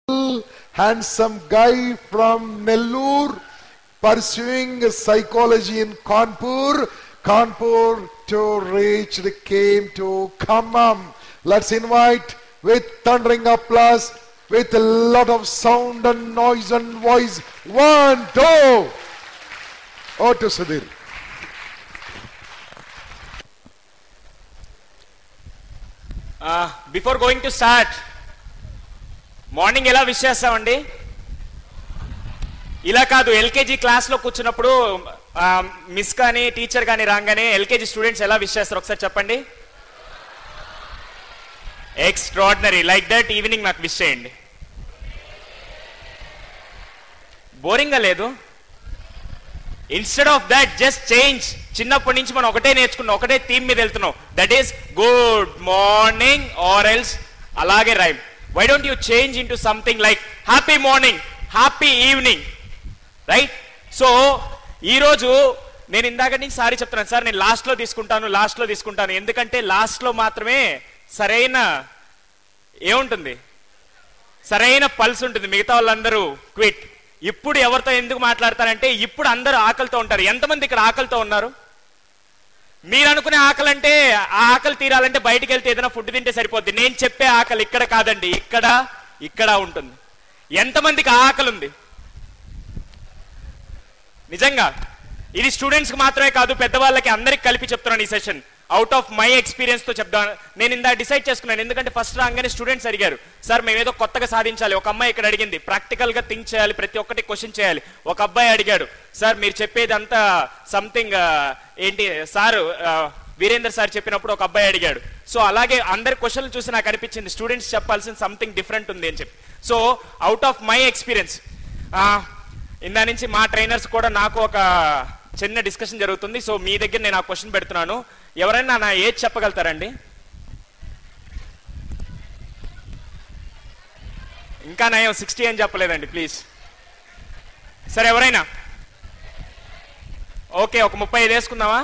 handsome guy from Nellore pursuing psychology in Kanpur. Kanpur to reach came to Khammam. Let's invite with thundering applause, with a lot of sound and noise and voice. One, two. Oh, to Sudhir. Before going to start morning ఎలా wish చేస్తామండి ఇలా కాదు LKG క్లాస్లో కూర్చున్నప్పుడు miss కానీ teacher కానీ రాగానే LKG students ఎలా విష్ చేస్తారు ఒకసారి చెప్పండి ఎక్స్ట్రాడినరీ లైక్ దట్ ఈవినింగ్ నాకు విష్ చేయండి బోరింగ్గా లేదు instead of that just change చిన్నప్పటి నుంచి మనం ఒకటే నేర్చుకున్నాం ఒకటే థీమ్ మీద వెళ్తున్నాం that is good morning or else అలాగే rhyme why don't you change into something like happy morning happy evening right so ఈరోజు నేను ఇందాక నుంచి సారీ చెప్తున్నాను సార్ నేను లాస్ట్లో తీసుకుంటాను లాస్ట్లో తీసుకుంటాను ఎందుకంటే లాస్ట్లో మాత్రమే సరైన ఏముంటుంది సరైన పల్స్ ఉంటుంది మిగతా వాళ్ళందరూ క్విట్ ఇప్పుడు ఎవరితో ఎందుకు మాట్లాడతారంటే ఇప్పుడు అందరూ ఆకలితో ఉంటారు ఎంతమంది ఇక్కడ ఆకలితో ఉన్నారు మీరు అనుకునే ఆకలి అంటే ఆ ఆకలి తీరాలంటే బయటికి వెళ్తే ఏదైనా ఫుడ్ తింటే సరిపోద్ది నేను చెప్పే ఆకలి ఇక్కడ కాదండి ఇక్కడ ఇక్కడ ఉంటుంది ఎంతమందికి ఆ ఆకలి ఉంది నిజంగా ఇది స్టూడెంట్స్కి మాత్రమే కాదు పెద్దవాళ్ళకి అందరికి కలిపి చెప్తున్నాను ఈ session out of my experience తో చెప్తాను నేను ఇందా డిసైడ్ చేసుకున్నాను ఎందుకంటే ఫస్ట్ రాగానే స్టూడెంట్స్ అడిగారు సార్ మేము ఏదో కొత్తగా సాధించాలి ఒక అమ్మాయి ఇక్కడ అడిగింది ప్రాక్టికల్ గా థింక్ చేయాలి ప్రతి ఒక్కటి క్వశ్చన్ చేయాలి ఒక అబ్బాయి అడిగాడు సార్ మీరు చెప్పేది అంతా సంథింగ్ ఏంటి సార్ వీరేందర్ సార్ చెప్పినప్పుడు ఒక అబ్బాయి అడిగాడు సో అలాగే అందరి క్వశ్చన్లు చూసి నాకు అనిపించింది స్టూడెంట్స్ చెప్పాల్సిన సంథింగ్ డిఫరెంట్ ఉంది అని చెప్పి so out of my experience ఇందా నుంచి మా ట్రైనర్స్ కూడా నాకు ఒక చిన్న డిస్కషన్ జరుగుతుంది సో మీ దగ్గర నేను ఆ క్వశ్చన్ పెడుతున్నాను ఎవరైనా నా ఏజ్ చెప్పగలుగుతారండి ఇంకా నయం సిక్స్టీ అని చెప్పలేదండి ప్లీజ్ సరే ఎవరైనా ఓకే ఒక ముప్పై ఐదు వేసుకుందామా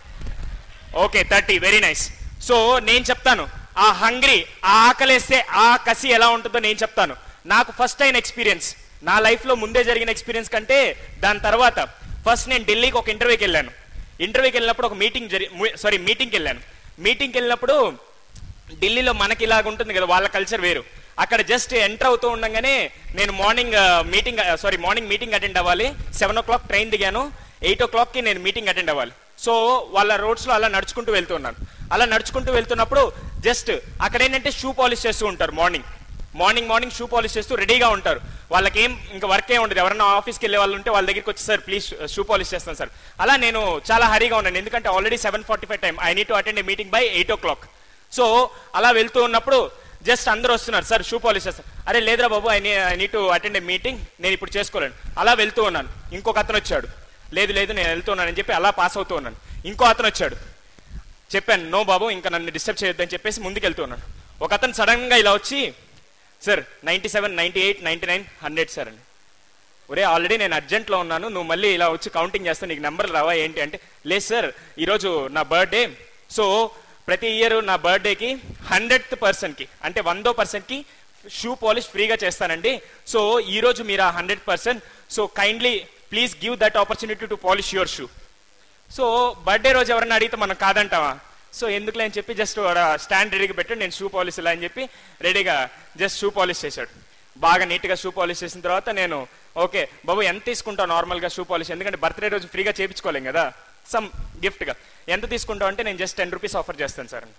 okay thirty very nice so నేను చెప్తాను ఆ హంగ్రీ ఆ ఆకలేస్తే ఆ కసి ఎలా ఉంటుందో నేను చెప్తాను నాకు ఫస్ట్ అయిన ఎక్స్పీరియన్స్ నా లైఫ్లో ముందే జరిగిన ఎక్స్పీరియన్స్ కంటే దాని తర్వాత ఫస్ట్ నేను ఢిల్లీకి ఒక ఇంటర్వ్యూకి వెళ్ళాను ఇంటర్వ్యూకి వెళ్ళినప్పుడు ఒక మీటింగ్ జరి సారీ మీటింగ్కి వెళ్ళాను మీటింగ్కి వెళ్ళినప్పుడు ఢిల్లీలో మనకి ఇలాగ ఉంటుంది కదా వాళ్ళ కల్చర్ వేరు అక్కడ జస్ట్ ఎంటర్ అవుతూ ఉండగానే నేను morning meeting sorry morning meeting attend అవ్వాలి సెవెన్ ఓ క్లాక్ ట్రైన్ దిగాను ఎయిట్ ఓ క్లాక్కి నేను మీటింగ్ అటెండ్ అవ్వాలి సో వాళ్ళ రోడ్స్లో అలా నడుచుకుంటూ వెళ్తున్నాను అలా నడుచుకుంటూ వెళ్తున్నప్పుడు జస్ట్ అక్కడ ఏంటంటే షూ పాలిష్ చేస్తూ ఉంటారు morning morning morning shoe polish చేస్తూ రెడీగా ఉంటారు వాళ్ళకి ఏం ఇంకా వర్క్ ఏం ఉండదు ఎవరైనా ఆఫీస్కి వెళ్ళే వాళ్ళు ఉంటే వాళ్ళ దగ్గరికి వచ్చి సార్ ప్లీజ్ షూ పాలిష్ చేస్తాను సార్ అలా నేను చాలా హరీగా ఉన్నాను ఎందుకంటే already seven forty five time I need to attend a meeting by eight o'clock so అలా వెళ్తూ ఉన్నప్పుడు జస్ట్ అందరూ వస్తున్నారు సార్ షూ పాలిష్ చేస్తారు అరే లేదురా బాబు I I need to attend a meeting నేను ఇప్పుడు చేసుకోలేను అలా వెళ్తూ ఉన్నాను ఇంకొక అతను వచ్చాడు లేదు లేదు నేను వెళ్తున్నానని చెప్పి అలా పాస్ అవుతూ ఉన్నాను ఇంకో అతను వచ్చాడు చెప్పాను నో బాబు ఇంకా నన్ను డిస్టర్బ్ చేయొద్దని చెప్పేసి ముందుకు వెళ్తూ ఉన్నాను ఒక అతను సడన్ గా ఇలా వచ్చి sir ninety seven ninety eight ninety nine hundred sir అండి ఒరే ఆల్రెడీ నేను అర్జెంట్లో ఉన్నాను నువ్వు మళ్ళీ ఇలా వచ్చి కౌంటింగ్ చేస్తా నీకు నెంబర్లు రావా ఏంటి అంటే లేదు సార్ ఈరోజు నా బర్త్డే సో ప్రతి ఇయర్ నా బర్త్డేకి హండ్రెడ్ పర్సన్కి అంటే వందో పర్సన్కి షూ పాలిష్ ఫ్రీగా చేస్తానండి సో ఈరోజు మీరు ఆ hundred percent so kindly please give that opportunity to polish your shoe so birthday రోజు ఎవరైనా అడిగితే మనం కాదంటావా సో ఎందుకులే అని చెప్పి జస్ట్ స్టాండ్ రెడీగా పెట్టి నేను షూ పాలిష్ ఇలా అని చెప్పి రెడీగా జస్ట్ షూ పాలిష్ చేశాడు బాగా నీట్గా షూ పాలిష్ చేసిన తర్వాత నేను ఓకే బాబు ఎంత తీసుకుంటావు నార్మల్గా షూ పాలిష్ ఎందుకంటే బర్త్డే రోజు ఫ్రీగా చేయించుకోలేం కదా సమ్ గిఫ్ట్గా ఎంత తీసుకుంటావు అంటే నేను జస్ట్ టెన్ రూపీస్ ఆఫర్ చేస్తాను సార్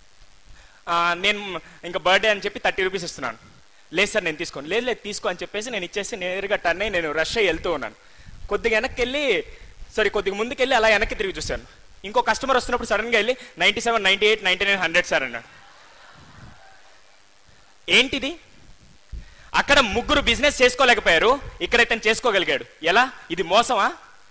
ఆ, నేను ఇంకా బర్త్డే అని చెప్పి థర్టీ రూపీస్ ఇస్తున్నాను లేదు సార్ నేను తీసుకోను లేదు లేదు తీసుకో అని చెప్పేసి నేను ఇచ్చేసి నేరుగా టర్న్ అయ్యి నేను రష్ అయ్యి వెళ్తూ ఉన్నాను కొద్దిగా వెనక్కి వెళ్ళి సారీ కొద్దిగా ముందుకు వెళ్ళి అలా వెనక్కి తిరిగి చూశాను ఇంకో కస్టమర్ వస్తున్నప్పుడు సడన్గా వెళ్ళి ninety seven ninety eight ninety nine hundred sir అన్నాడు ఏంటిది అక్కడ ముగ్గురు బిజినెస్ చేసుకోలేకపోయారు ఇక్కడ ఇతను చేసుకోగలిగాడు ఎలా ఇది మోసమా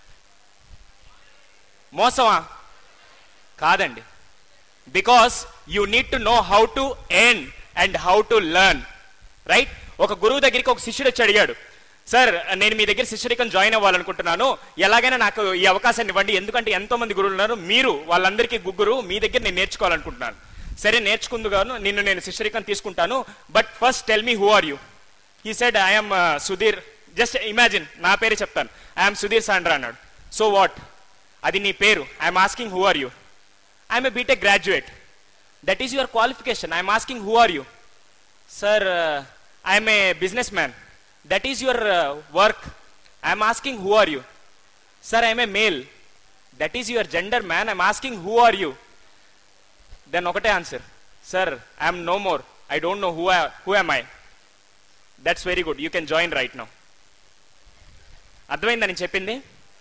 మోసమా కాదండి because you need to know how to earn and how to learn right ఒక గురువు దగ్గరికి ఒక శిష్యుడు వచ్చి అడిగాడు సార్ నేను మీ దగ్గర శిష్యరికం జాయిన్ అవ్వాలనుకుంటున్నాను ఎలాగైనా నాకు ఈ అవకాశాన్ని ఇవ్వండి ఎందుకంటే ఎంతో మంది గురువులు ఉన్నారు మీరు వాళ్ళందరికీ గుగ్గురు మీ దగ్గర నేను నేర్చుకోవాలనుకుంటున్నాను సరే నేర్చుకుందుగాను నిన్ను నేను శిష్యరికం తీసుకుంటాను but first tell me who are you he said I'm Sudhir just imagine నా పేరే చెప్తాను ఐఎమ్ సుధీర్ సాండ్రా అన్నాడు సో వాట్ అది నీ పేరు I'm asking who are you I'm a BTech graduate that is your qualification I'm asking who are you sir I'm a business man that is your work I'm asking who are you sir I'm a male that is your gender man I'm asking who are you then ఒకటే answer sir I'm no more I don't know who who am I that's very good you can join right now అర్థమైందా నేను చెప్పింది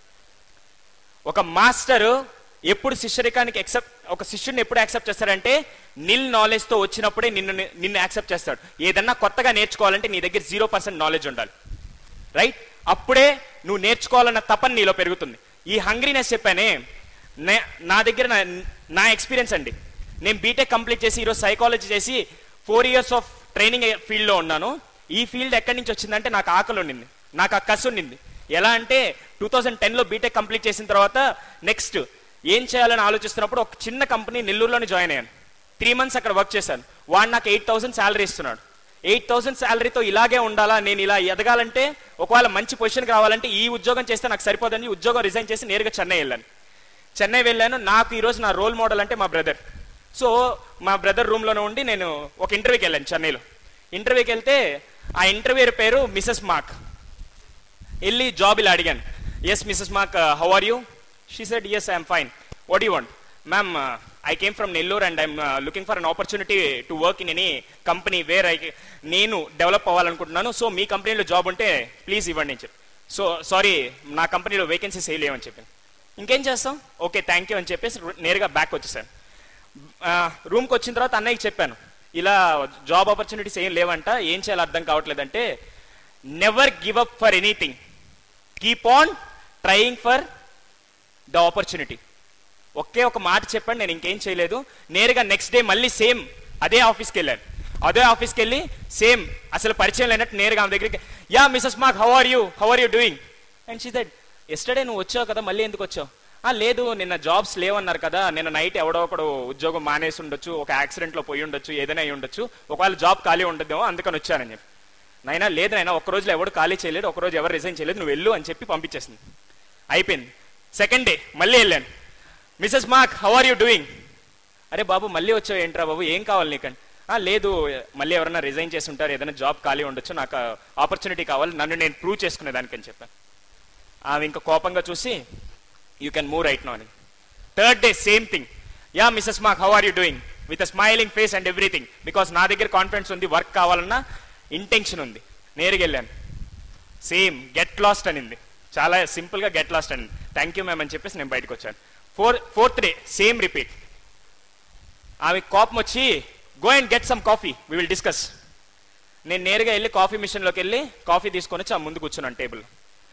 ఒక master ఎప్పుడు శిష్యరికానికి except ఒక శిష్యుని ఎప్పుడు accept చేస్తాడంటే నిల్ నాలెడ్జ్ తో వచ్చినప్పుడే నిన్ను నిన్ను యాక్సెప్ట్ చేస్తాడు ఏదన్నా కొత్తగా నేర్చుకోవాలంటే నీ దగ్గర జీరో పర్సెంట్ నాలెడ్జ్ ఉండాలి రైట్ అప్పుడే నువ్వు నేర్చుకోవాలన్న తపన నీలో పెరుగుతుంది ఈ హంగ్రీనెస్ చెప్పానే నే- నా దగ్గర నా నా ఎక్స్పీరియన్స్ అండి నేను బీటెక్ కంప్లీట్ చేసి ఈరోజు సైకాలజీ చేసి ఫోర్ ఇయర్స్ ఆఫ్ ట్రైనింగ్ ఫీల్డ్లో ఉన్నాను ఈ ఫీల్డ్ ఎక్కడి నుంచి వచ్చిందంటే నాకు ఆకలి ఉండింది నాకు ఆ కసి ఉండింది ఎలా అంటే టూ థౌజండ్ టెన్లో బీటెక్ కంప్లీట్ చేసిన తర్వాత నెక్స్ట్ ఏం చేయాలని ఆలోచిస్తున్నప్పుడు ఒక చిన్న కంపెనీ నెల్లూరులోనే జాయిన్ అయ్యాను త్రీ మంత్స్ అక్కడ వర్క్ చేశాను వాడు నాకు ఎయిట్ థౌసండ్ శాలరీ ఇస్తున్నాడు ఎయిట్ థౌసండ్ శాలరీతో ఇలాగే ఉండాలా నేను ఇలా ఎదగాలంటే ఒకవేళ మంచి పొజిషన్కి రావాలంటే ఈ ఉద్యోగం చేస్తే నాకు సరిపోదని ఈ ఉద్యోగం రిజైన్ చేసి నేరుగా చెన్నై వెళ్ళాను చెన్నై వెళ్ళాను నాకు ఈరోజు నా రోల్ మోడల్ అంటే మా బ్రదర్ సో మా బ్రదర్ రూమ్లోనే ఉండి నేను ఒక ఇంటర్వ్యూకి వెళ్ళాను చెన్నైలో ఇంటర్వ్యూకి వెళ్తే ఆ ఇంటర్వ్యూ పేరు మిసెస్ మార్క్ వెళ్ళి జాబ్ ఇలా అడిగాను yes Mrs Mark how are you she said yes I'm fine what you want ma'am I came from Nellore and I'm looking for an opportunity to work in any company where I నేను develop అవ్వాలనుకుంటున్నాను so మీ కంపెనీలో job ఉంటే please ఇవ్వండి అని చెప్పి so sorry నా కంపెనీలో వేకెన్సీస్ ఏ లేవని చెప్పాను ఇంకేం చేస్తాం ఓకే థ్యాంక్ యూ అని చెప్పేసి నేరుగా బ్యాక్ వచ్చేసాను రూమ్కి వచ్చిన తర్వాత అన్నయ్యకి చెప్పాను ఇలా జాబ్ ఆపర్చునిటీస్ ఏం లేవంట ఏం చేయాలో అర్థం కావట్లేదంటే never give up for anything keep on trying for the opportunity ఒకే ఒక మాట చెప్పండి నేను ఇంకేం చేయలేదు నేరుగా నెక్స్ట్ డే మళ్ళీ సేమ్ అదే ఆఫీస్కి వెళ్ళాను అదే ఆఫీస్కి వెళ్ళి సేమ్ అసలు పరిచయం లేనట్టు నేరుగా ఆమె దగ్గరికి yeah Mrs Mark how are you how are you doing and she that yesterday నువ్వు వచ్చావు కదా మళ్ళీ ఎందుకు వచ్చావు "ఆ, లేదు నిన్న జాబ్స్ లేవన్నారు కదా నిన్న నైట్ ఎవడో ఒకడు ఉద్యోగం మానేసి ఉండొచ్చు ఒక యాక్సిడెంట్లో పోయి ఉండొచ్చు ఏదైనా అయి ఉండొచ్చు ఒకవేళ జాబ్ ఖాళీ ఉండదేమో అందుకని వచ్చానని చెప్పి నైనా లేదు నైనా ఒక రోజులో ఎవడు ఖాళీ చేయలేడు ఒక రోజు ఎవరు రిజైన్ చేయలేదు నువ్వు వెళ్ళు అని చెప్పి పంపించేసింది అయిపోయింది సెకండ్ డే మళ్ళీ వెళ్ళాను Mrs Mark how are you doing అరే బాబు మళ్ళీ వచ్చావు ఏంట్రా బాబు ఏం కావాలి నీకండి "ఆ, లేదు మళ్ళీ ఎవరైనా రిజైన్ చేసి ఉంటారు ఏదైనా జాబ్ ఖాళీ ఉండొచ్చు నాకు ఆపర్చునిటీ కావాలి నన్ను నేను ప్రూవ్ చేసుకునే దానికని చెప్పాను ఆమె ఇంకా కోపంగా చూసి you can move right no అని third day same thing yeah Mrs Mark how are you doing with smiling face and everything because నా దగ్గర కాన్ఫిడెన్స్ ఉంది వర్క్ కావాలన్నా ఇంటెన్షన్ ఉంది నేరుగా వెళ్ళాను సేమ్ గెట్ లాస్ట్ అనింది చాలా సింపుల్గా గెట్ లాస్ట్ అనింది థ్యాంక్ యూ మ్యామ్ అని చెప్పేసి నేను బయటకు వచ్చాను four fourth day same repeat ఆమె కోపం వచ్చి go and get some coffee we will discuss నేను నేరుగా వెళ్ళి కాఫీ మిషన్లోకి వెళ్ళి కాఫీ తీసుకొని వచ్చి ఆ ముందు కూర్చున్నాను టేబుల్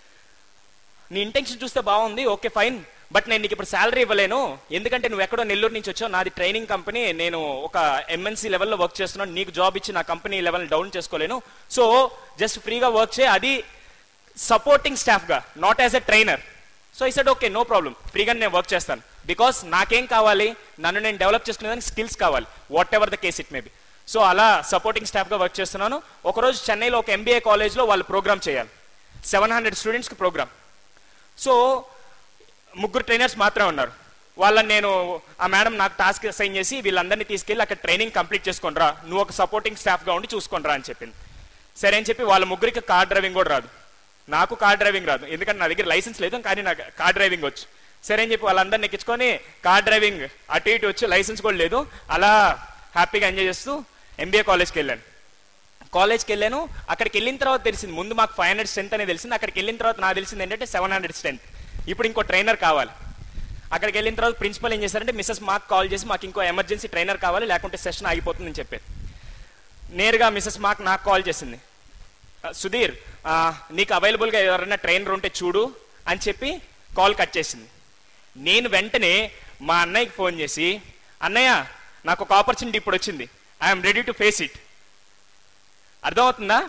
నీ ఇంటెన్షన్ చూస్తే బాగుంది ఓకే ఫైన్ బట్ నేను నీకు ఇప్పుడు శాలరీ ఇవ్వలేను ఎందుకంటే నువ్వు ఎక్కడో నెల్లూరు నుంచి వచ్చావు నాది ట్రైనింగ్ కంపెనీ నేను ఒక ఎంఎన్సీ లెవెల్లో వర్క్ చేస్తున్నాను నీకు జాబ్ ఇచ్చి నా కంపెనీ లెవెల్ డౌన్ చేసుకోలేను సో జస్ట్ ఫ్రీగా వర్క్ చేయి అది సపోర్టింగ్ స్టాఫ్గా not as a trainer so he said okay no problem ఫ్రీగా నేను వర్క్ చేస్తాను బికాస్ నాకేం కావాలి నన్ను నేను డెవలప్ చేసుకునేదానికి స్కిల్స్ కావాలి whatever the case it maybe so అలా సపోర్టింగ్ స్టాఫ్గా వర్క్ చేస్తున్నాను ఒకరోజు చెన్నైలో ఒక ఎంబీఏ కాలేజ్లో వాళ్ళు ప్రోగ్రామ్ చేయాలి సెవెన్ హండ్రెడ్ స్టూడెంట్స్కి ప్రోగ్రామ్ సో ముగ్గురు ట్రైనర్స్ మాత్రమే ఉన్నారు వాళ్ళని నేను ఆ మేడం నాకు టాస్క్ అసైన్ చేసి వీళ్ళందరినీ తీసుకెళ్ళి అక్కడ ట్రైనింగ్ కంప్లీట్ చేసుకొని రా నువ్వు ఒక సపోర్టింగ్ స్టాఫ్గా ఉండి చూసుకొని రా అని చెప్పింది సరే అని చెప్పి వాళ్ళ ముగ్గురికి కార్ డ్రైవింగ్ కూడా రాదు నాకు కార్ డ్రైవింగ్ రాదు ఎందుకంటే నా దగ్గర లైసెన్స్ లేదు కానీ నాకు కార్ డ్రైవింగ్ వచ్చు సరే అని చెప్పి వాళ్ళందరిని ఎక్కించుకొని కార్ డ్రైవింగ్ అటు ఇటు వచ్చి లైసెన్స్ కూడా లేదు అలా హ్యాపీగా ఎంజాయ్ చేస్తూ ఎంబీఏ కాలేజ్కి వెళ్ళాను కాలేజ్కి వెళ్ళాను అక్కడికి వెళ్ళిన తర్వాత తెలిసింది ముందు మాకు ఫైవ్ హండ్రెడ్ స్ట్రెంత్ అనేది తెలిసింది అక్కడికి వెళ్ళిన తర్వాత నాకు తెలిసింది ఏంటంటే సెవెన్ హండ్రెడ్ స్ట్రెంత్ ఇప్పుడు ఇంకో ట్రైనర్ కావాలి అక్కడికి వెళ్ళిన తర్వాత ప్రిన్సిపల్ ఏం చేశారంటే మిస్సెస్ మాకు కాల్ చేసి మాకు ఇంకో ఎమర్జెన్సీ ట్రైనర్ కావాలి లేకుంటే సెషన్ ఆగిపోతుందని చెప్పారు నేరుగా మిస్సెస్ మాకు నాకు కాల్ చేసింది "ఆ, సుధీర్ ఆ, నీకు అవైలబుల్గా ఎవరైనా ట్రైనర్ ఉంటే చూడు అని చెప్పి కాల్ కట్ చేసింది నేను వెంటనే మా అన్నయ్యకి ఫోన్ చేసి అన్నయ్య నాకు ఒక ఆపర్చునిటీ ఇప్పుడు వచ్చింది I'm ready to face it అర్థమవుతుందా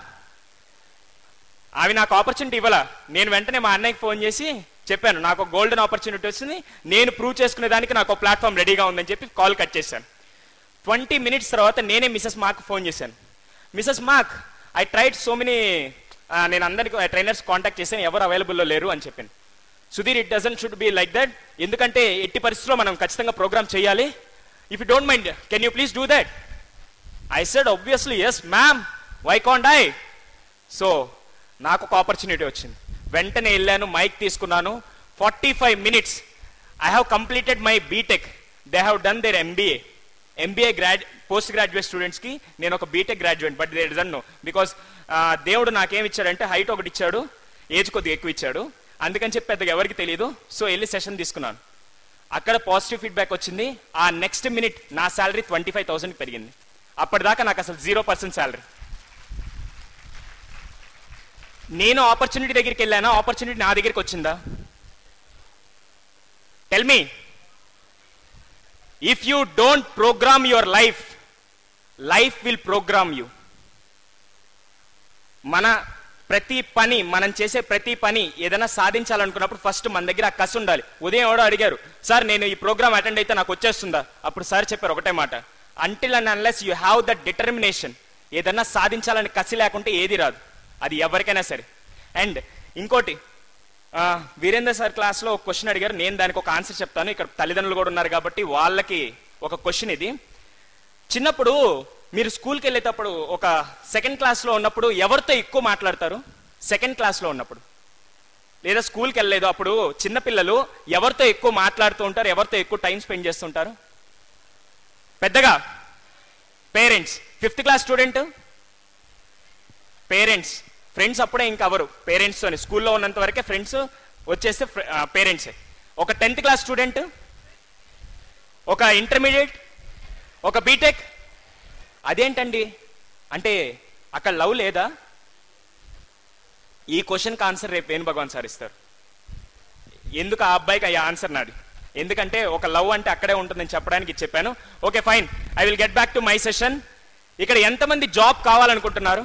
ఆమె నాకు ఆపర్చునిటీ ఇవ్వాలా నేను వెంటనే మా అన్నయ్యకి ఫోన్ చేసి చెప్పాను నాకు ఒక గోల్డెన్ ఆపర్చునిటీ వచ్చింది నేను ప్రూవ్ చేసుకునే దానికి నాకు ఒక ప్లాట్ఫామ్ రెడీగా ఉందని చెప్పి కాల్ కట్ చేశాను ట్వంటీ మినిట్స్ తర్వాత నేనే మిసెస్ మార్క్ ఫోన్ చేశాను Mrs Mark I tried so many నేను అందరికి ట్రైనర్స్ కాంటాక్ట్ చేశాను ఎవరు అవైలబుల్లో లేరు అని చెప్పాను Sudhir it doesn't should be like that ఎందుకంటే ఎట్టి పరిస్థితుల్లో మనం ఖచ్చితంగా ప్రోగ్రామ్ చేయాలి if you don't mind can you please do that I said obviously yes ma'am why can't I so నాకు ఒక ఆపర్చునిటీ వచ్చింది వెంటనే వెళ్ళాను మైక్ తీసుకున్నాను forty five minutes I have completed my BTech they have done their MBA MBA grad post graduate స్టూడెంట్స్కి నేను ఒక BTech graduate but they doesn't no because దేవుడు నాకేం ఇచ్చాడంటే హైట్ ఒకటి ఇచ్చాడు ఏజ్ కొద్దిగా ఎక్కువ ఇచ్చాడు అందుకని చెప్పి పెద్దగా ఎవరికి తెలియదు సో వెళ్ళి సెషన్ తీసుకున్నాను అక్కడ పాజిటివ్ ఫీడ్బ్యాక్ వచ్చింది ఆ నెక్స్ట్ మినిట్ నా శాలరీ ట్వంటీ ఫైవ్ థౌసండ్ పెరిగింది అప్పటిదాకా నాకు అసలు జీరో పర్సెంట్ శాలరీ నేను ఆపర్చునిటీ దగ్గరికి వెళ్ళానా ఆపర్చునిటీ నా దగ్గరికి వచ్చిందా tell me if you don't program your life life will program you మన ప్రతి పని మనం చేసే ప్రతి పని ఏదైనా సాధించాలనుకున్నప్పుడు ఫస్ట్ మన దగ్గర ఆ కసి ఉండాలి ఉదయం ఎవడో అడిగారు సార్ నేను ఈ ప్రోగ్రామ్ అటెండ్ అయితే నాకు వచ్చేస్తుందా అప్పుడు సార్ చెప్పారు ఒకటే మాట until and unless you have the determination ఏదన్నా సాధించాలని కసి లేకుంటే ఏది రాదు అది ఎవరికైనా సరే అండ్ ఇంకోటి ఆ, వీరేంద్ర సార్ క్లాస్లో ఒక క్వశ్చన్ అడిగారు నేను దానికి ఒక ఆన్సర్ చెప్తాను ఇక్కడ తల్లిదండ్రులు కూడా ఉన్నారు కాబట్టి వాళ్ళకి ఒక క్వశ్చన్ ఇది చిన్నప్పుడు మీరు స్కూల్కి వెళ్ళేటప్పుడు ఒక సెకండ్ క్లాస్లో ఉన్నప్పుడు ఎవరితో ఎక్కువ మాట్లాడతారు సెకండ్ క్లాస్లో ఉన్నప్పుడు లేదా స్కూల్కి వెళ్ళలేదు అప్పుడు చిన్నపిల్లలు ఎవరితో ఎక్కువ మాట్లాడుతూ ఉంటారు ఎవరితో ఎక్కువ టైం స్పెండ్ చేస్తుంటారు పెద్దగా parents fifth class student parents friends అప్పుడే ఇంకా అవరు పేరెంట్స్ అని స్కూల్లో ఉన్నంత వరకే ఫ్రెండ్స్ వచ్చేస్తే పేరెంట్సే ఒక టెన్త్ క్లాస్ స్టూడెంట్ ఒక ఇంటర్మీడియట్ ఒక బీటెక్ అదేంటండి అంటే అక్కడ లవ్ లేదా ఈ క్వశ్చన్కి ఆన్సర్ రేపు వేణు భగవాన్ సార్ ఇస్తారు ఎందుకు ఆ అబ్బాయికి ఆ ఆన్సర్ నాది ఎందుకంటే ఒక లవ్ అంటే అక్కడే ఉంటుందని చెప్పడానికి ఇది చెప్పాను okay fine I will get back to my session ఇక్కడ ఎంతమంది జాబ్ కావాలనుకుంటున్నారు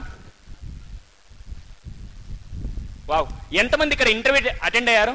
వావ్ ఎంతమంది ఇక్కడ ఇంటర్వ్యూ అటెండ్ అయ్యారు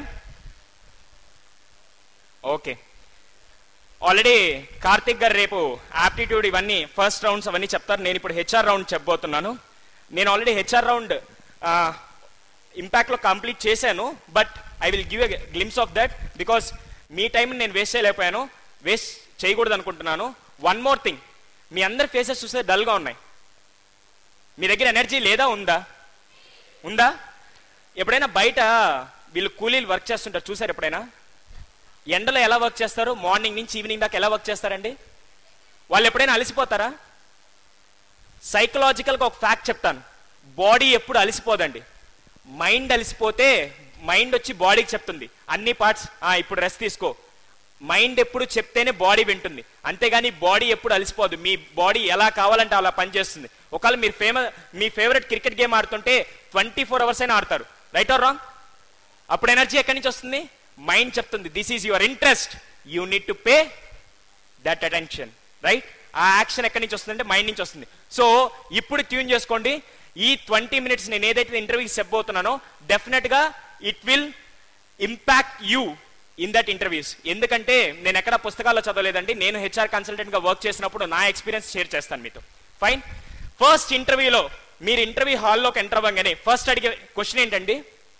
ఓకే ఆల్రెడీ కార్తిక్ గారు రేపు ఆప్టిట్యూడ్ ఇవన్నీ ఫస్ట్ రౌండ్స్ అవన్నీ చెప్తారు నేను ఇప్పుడు హెచ్ఆర్ రౌండ్ చెప్పబోతున్నాను నేను ఆల్రెడీ హెచ్ఆర్ రౌండ్ ఇంపాక్ట్లో కంప్లీట్ చేశాను but I will give a glimpse of that because మీ టైం నేను వేస్ట్ చేయలేకపోయాను వేస్ట్ చేయకూడదు అనుకుంటున్నాను వన్ మోర్ థింగ్ మీ అందరి ఫేసెస్ చూస్తే డల్గా ఉన్నాయి మీ దగ్గర ఎనర్జీ లేదా ఉందా ఉందా ఎప్పుడైనా బయట వీళ్ళు కూలీలు వర్క్ చేస్తుంటారు చూసారు ఎప్పుడైనా ఎండలో ఎలా వర్క్ చేస్తారు మార్నింగ్ నుంచి ఈవినింగ్ దాకా ఎలా వర్క్ చేస్తారండి వాళ్ళు ఎప్పుడైనా అలసిపోతారా సైకలాజికల్గా ఒక ఫ్యాక్ట్ చెప్తాను బాడీ ఎప్పుడు అలసిపోదండి మైండ్ అలసిపోతే మైండ్ వచ్చి బాడీకి చెప్తుంది అన్ని పార్ట్స్ ఇప్పుడు రెస్ట్ తీసుకో మైండ్ ఎప్పుడు చెప్తేనే బాడీ వింటుంది అంతేగాని బాడీ ఎప్పుడు అలసిపోదు మీ బాడీ ఎలా కావాలంటే అలా పనిచేస్తుంది ఒకవేళ మీరు ఫేమస్ మీ ఫేవరెట్ క్రికెట్ గేమ్ ఆడుతుంటే ట్వంటీ ఫోర్ అవర్స్ అయినా ఆడతారు రైట్ ఆర్ రాంగ్ అప్పుడు ఎనర్జీ ఎక్కడి నుంచి వస్తుంది మైండ్ చెప్తుంది this is your interest you need to pay that attention right ఆ యాక్షన్ ఎక్కడి నుంచి వస్తుందంటే మైండ్ నుంచి వస్తుంది సో ఇప్పుడు ట్యూన్ చేసుకోండి ఈ ట్వంటీ మినిట్స్ నేను ఏదైతే ఇంటర్వ్యూకి చెప్పబోతున్నానో డెఫినెట్ గా it will impact you in that interviews ఎందుకంటే నేను ఎక్కడ పుస్తకాల్లో చదవలేదండి నేను హెచ్ఆర్ కన్సల్టెంట్ గా వర్క్ చేసినప్పుడు నా ఎక్స్పీరియన్స్ షేర్ చేస్తాను మీతో ఫైన్ ఫస్ట్ ఇంటర్వ్యూలో మీరు ఇంటర్వ్యూ హాల్లోకి ఎంటర్ అవ్వగానే ఫస్ట్ అడిగే క్వశ్చన్ ఏంటండి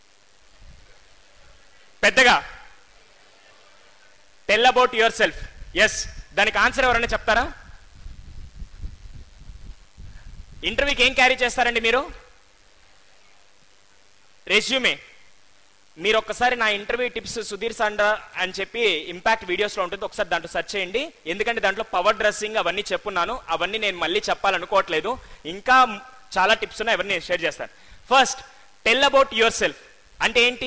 పెద్దగా tell about yourself yes దానికి ఆన్సర్ ఎవరైనా చెప్తారా ఇంటర్వ్యూకి ఏం క్యారీ చేస్తారండి మీరు రెజ్యూమే మీరు ఒక్కసారి నా ఇంటర్వ్యూ టిప్స్ సుధీర్ సాండా అని చెప్పి ఇంపాక్ట్ వీడియోస్లో ఉంటుంది ఒకసారి దాంట్లో సెర్చ్ చేయండి ఎందుకంటే దాంట్లో పవర్ డ్రెస్సింగ్ అవన్నీ చెప్పున్నాను అవన్నీ నేను మళ్ళీ చెప్పాలనుకోవట్లేదు ఇంకా చాలా టిప్స్ ఉన్నాయి అవన్నీ షేర్ చేస్తాను first tell about yourself అంటే ఏంటి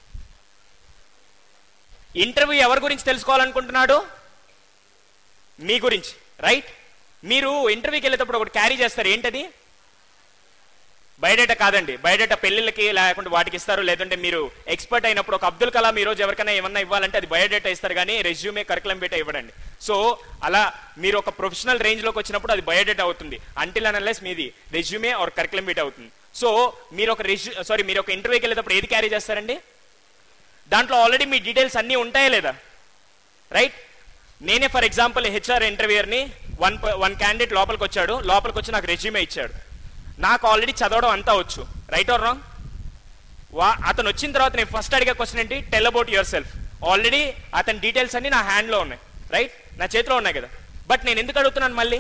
ఇంటర్వ్యూ ఎవరి గురించి తెలుసుకోవాలనుకుంటున్నాడు మీ గురించి రైట్ మీరు ఇంటర్వ్యూకి వెళ్ళేటప్పుడు ఒకటి క్యారీ చేస్తారు ఏంటది బయోడేటా కాదండి బయోడేటా పెళ్లిళ్ళకి లేకుంటే వాటికి ఇస్తారు లేదంటే మీరు ఎక్స్పర్ట్ అయినప్పుడు ఒక అబ్దుల్ కలాం ఈ రోజు ఎవరికైనా ఏమన్నా ఇవ్వాలంటే అది బయోడేటా ఇస్తారు కానీ రెజ్యూమే కరికులం బేటా ఇవ్వడండి సో అలా మీరు ఒక ప్రొఫెషనల్ రేంజ్లోకి వచ్చినప్పుడు అది బయోడేటా అవుతుంది అంటిల్ అనలెస్ మీది రెజ్యూమే ఆర్ కరికులం బేటా అవుతుంది సో మీరు ఒక రెజ్యూ సారీ మీరు ఒక ఇంటర్వ్యూకి వెళ్ళేటప్పుడు ఏది క్యారీ చేస్తారండి దాంట్లో ఆల్రెడీ మీ డీటెయిల్స్ అన్నీ ఉంటాయా లేదా రైట్ నేనే ఫర్ ఎగ్జాంపుల్ హెచ్ఆర్ ఇంటర్వ్యూయర్ని వన్ వన్ క్యాండిడేట్ లోపలికి వచ్చాడు లోపలికి వచ్చి నాకు రెజ్యూమే ఇచ్చాడు నాకు ఆల్రెడీ చదవడం అంతా వచ్చు రైట్ ఆర్ రాంగ్ వా అతను వచ్చిన తర్వాత నేను ఫస్ట్ అడిగే క్వశ్చన్ ఏంటి tell about yourself already అతని డీటెయిల్స్ అన్ని నా హ్యాండ్లో ఉన్నాయి రైట్ నా చేతిలో ఉన్నాయి కదా బట్ నేను ఎందుకు అడుగుతున్నాను మళ్ళీ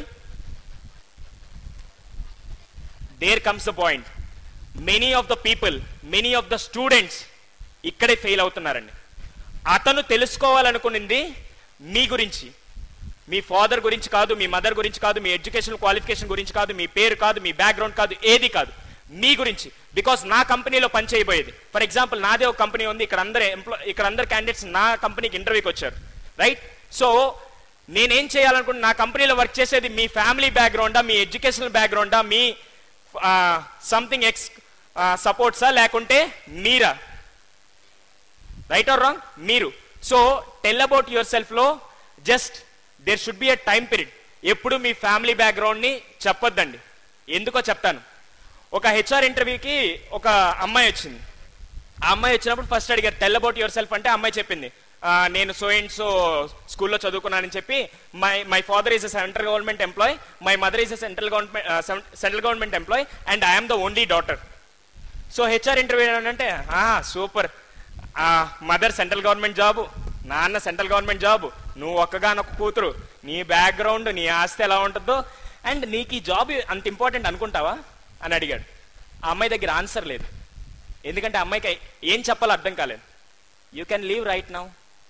there comes the point many of the people many of the students ఇక్కడే ఫెయిల్ అవుతున్నారండి అతను తెలుసుకోవాలనుకునింది మీ గురించి మీ ఫాదర్ గురించి కాదు మీ మదర్ గురించి కాదు మీ ఎడ్యుకేషన్ క్వాలిఫికేషన్ గురించి కాదు మీ పేరు కాదు మీ బ్యాక్గ్రౌండ్ కాదు ఏది కాదు మీ గురించి బికాస్ నా కంపెనీలో పని చేయబోయేది ఫర్ ఎగ్జాంపుల్ నాదే ఒక కంపెనీ ఉంది ఇక్కడ అందరు ఎంప్లాయ్ ఇక్కడ అందరు క్యాండిడేట్స్ నా కంపెనీకి ఇంటర్వ్యూకి వచ్చారు రైట్ సో నేనేం చేయాలనుకుంటే నా కంపెనీలో వర్క్ చేసేది మీ ఫ్యామిలీ బ్యాక్గ్రౌండా మీ ఎడ్యుకేషనల్ బ్యాక్గ్రౌండా మీ సంథింగ్ ఎక్స్ సపోర్ట్సా లేకుంటే మీరా రైట్ ఆర్ రాంగ్ మీరు so tell about yourself లో just there should be a time period ఎప్పుడు మీ ఫ్యామిలీ బ్యాక్గ్రౌండ్ ని చెప్పొద్దండి ఎందుకో చెప్తాను ఒక హెచ్ఆర్ ఇంటర్వ్యూకి ఒక అమ్మాయి వచ్చింది ఆ అమ్మాయి వచ్చినప్పుడు ఫస్ట్ అడిగారు టెల్ అబౌట్ యువర్ సెల్ఫ్ అంటే ఆ అమ్మాయి చెప్పింది "ఆ, నేను సో అండ్ సో స్కూల్లో చదువుకున్నానని చెప్పి my my father is a central government employee my mother is a central government central government employee and I'm the only daughter so HR interview ఏంటంటే super mother central government job నాన్న central government job నువ్వు ఒక్కగానొక్క కూతురు నీ background నీ ఆస్తి ఎలా ఉంటుందో అండ్ నీకు ఈ జాబ్ అంత ఇంపార్టెంట్ అనుకుంటావా అని అడిగాడు ఆ అమ్మాయి దగ్గర ఆన్సర్ లేదు ఎందుకంటే ఆ అమ్మాయికి ఏం చెప్పాలో అర్థం కాలేదు you can leave right now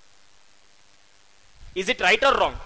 is it right or wrong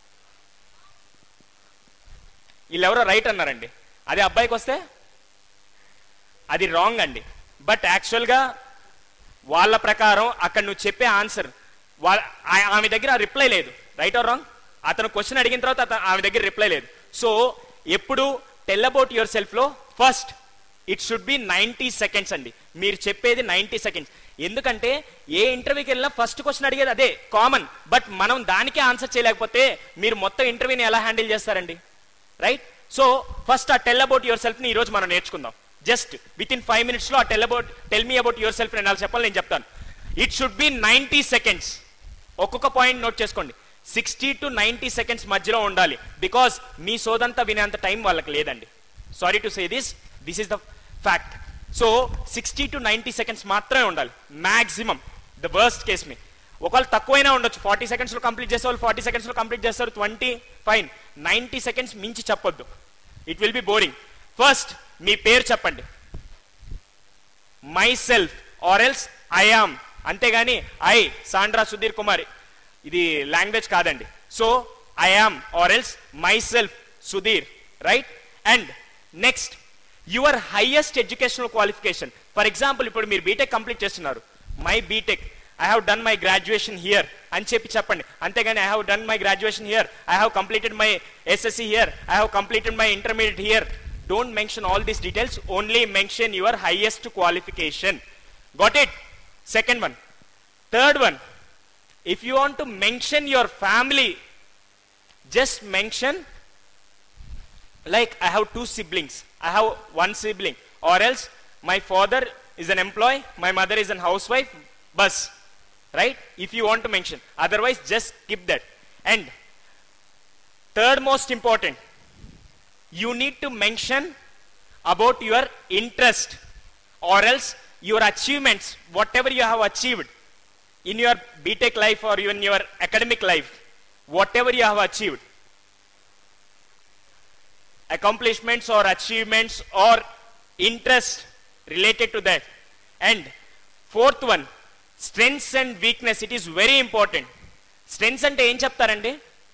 వీళ్ళెవరో రైట్ అన్నారండి అదే అబ్బాయికి వస్తే అది రాంగ్ అండి బట్ యాక్చువల్గా వాళ్ళ ప్రకారం అక్కడ నువ్వు చెప్పే ఆన్సర్ వాళ్ళ ఆ- ఆమె దగ్గర రిప్లై లేదు రైట్ ఆర్ రాంగ్ అతను క్వశ్చన్ అడిగిన తర్వాత అత- ఆమె దగ్గర రిప్లై లేదు సో ఎప్పుడు టెల్ అబౌట్ యువర్ సెల్ఫ్ లో first it should be ninety seconds అండి మీరు చెప్పేది నైంటీ సెకండ్స్ ఎందుకంటే ఏ ఇంటర్వ్యూకి వెళ్ళినా ఫస్ట్ క్వశ్చన్ అడిగేది అదే కామన్ బట్ మనం దానికే ఆన్సర్ చేయలేకపోతే మీరు మొత్తం ఇంటర్వ్యూని ఎలా హ్యాండిల్ చేస్తారండి రైట్ సో ఫస్ట్ ఆ టెల్ అబౌట్ యువర్ సెల్ఫ్ ని ఈరోజు మనం నేర్చుకుందాం just within five minutes లో ఆ tell about tell me about yourself నేను చెప్పాలి నేను చెప్తాను it should be ninety seconds ఒక్కొక్క పాయింట్ నోట్ చేసుకోండి సిక్స్టీ టు నైంటీ సెకండ్స్ మధ్యలో ఉండాలి బికాస్ మీ సోదంతా వినేంత టైం వాళ్ళకి లేదండి sorry to say this this is the fact so sixty to ninety seconds మాత్రమే ఉండాలి మాక్సిమం ద వర్స్ట్ కేస్ మీ ఒకవేళ తక్కువైనా ఉండొచ్చు ఫార్టీ సెకండ్స్ లో కంప్లీట్ చేసే వాళ్ళు ఫార్టీ సెకండ్స్ లో కంప్లీట్ చేస్తారు ట్వంటీ ఫైన్ నైంటీ సెకండ్స్ మించి చెప్పొద్దు it will be boring first మీ పేరు చెప్పండి myself or else I am అంతేగాని ఐ సాండ్రా సుధీర్ కుమార్ ఇది లాంగ్వేజ్ కాదండి so I am or else myself Sudhir right and next your highest educational qualification for example ఇప్పుడు మీరు బీటెక్ కంప్లీట్ చేస్తున్నారు my BTech I have done my graduation here అని చెప్పి చెప్పండి అంతేగాని I have done my graduation here I have completed my SSC here I have completed my intermediate here don't mention all these details only mention your highest qualification got it second one third one if you want to mention your family just mention like i have two siblings i have one sibling or else my father is an employee my mother is an housewife bus right if you want to mention otherwise just skip that and third most important you need to mention about your interest or else your achievements whatever you have achieved in your BTech life or in your academic life, whatever you have achieved, accomplishments or achievements or interest related to that. And fourth one, strengths and weakness. It is very important. Strengths అంటే ఏం చెప్తారండి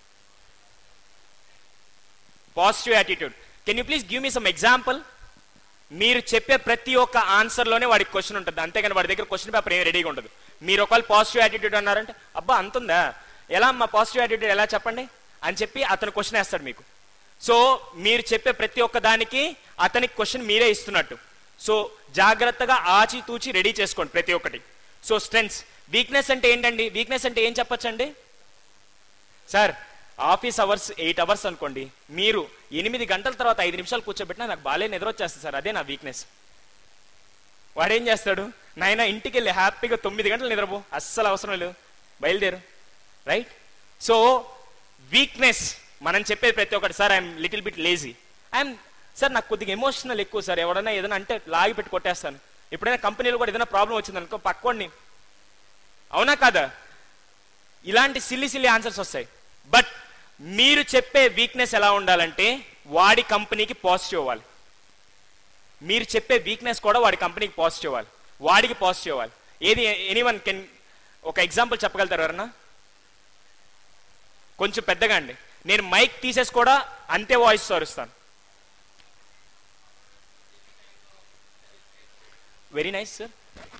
positive attitude can you please give me some example మీరు చెప్పే ప్రతి ఒక్క ఆన్సర్లోనే వాడికి question ఉంటుంది అంతేగాని వాడి దగ్గర క్వశ్చన్ పేపర్ ఏం రెడీగా ఉండదు మీరు ఒకవేళ పాజిటివ్ యాటిట్యూడ్ అన్నారంటే అబ్బా అంతుందా ఎలా మా పాజిటివ్ యాటిట్యూడ్ ఎలా చెప్పండి అని చెప్పి అతను క్వశ్చన్ వేస్తాడు మీకు సో మీరు చెప్పే ప్రతి ఒక్క దానికి అతనికి క్వశ్చన్ మీరే ఇస్తున్నట్టు సో జాగ్రత్తగా ఆచితూచి రెడీ చేసుకోండి ప్రతి ఒక్కటి సో స్ట్రెంగ్స్ వీక్నెస్ అంటే ఏంటండి వీక్నెస్ అంటే ఏం చెప్పొచ్చండి sir office hours eight hours అనుకోండి మీరు ఎనిమిది గంటల తర్వాత ఐదు నిమిషాలు కూర్చోబెట్టినా నాకు బాగాలే నిద్ర వచ్చేస్తుంది సార్ అదే నా వీక్నెస్ వాడు ఏం చేస్తాడు నాయన ఇంటికి వెళ్ళి హ్యాపీగా తొమ్మిది గంటలు నిద్రపో అస్సలు అవసరం లేదు బయలుదేరు రైట్ సో వీక్నెస్ మనం చెప్పేది ప్రతి ఒక్కటి sir I'm little bit lazy I'm sir నాకు కొద్దిగా ఎమోషనల్ ఎక్కువ సార్ ఎవడైనా ఏదైనా అంటే లాగి పెట్టి కొట్టేస్తాను ఎప్పుడైనా కంపెనీలో కూడా ఏదైనా ప్రాబ్లం వచ్చిందనుకో పక్కోడిని అవునా కాదా ఇలాంటి సిల్లి సిల్లి ఆన్సర్స్ వస్తాయి బట్ మీరు చెప్పే వీక్నెస్ ఎలా ఉండాలంటే వాడి కంపెనీకి పాజిటివ్ అవ్వాలి మీరు చెప్పే వీక్నెస్ కూడా వాడి కంపెనీకి పాజిటివ్ అవ్వాలి వాడికి పాజిటివ్ అవ్వాలి ఏది ఎనీవన్ కెన్ ఒక ఎగ్జాంపుల్ చెప్పగలుగుతారు ఎవరన్నా కొంచెం పెద్దగా అండి నేను మైక్ తీసేసి కూడా అంతే వాయిస్ అరుస్తాను వెరీ నైస్ సార్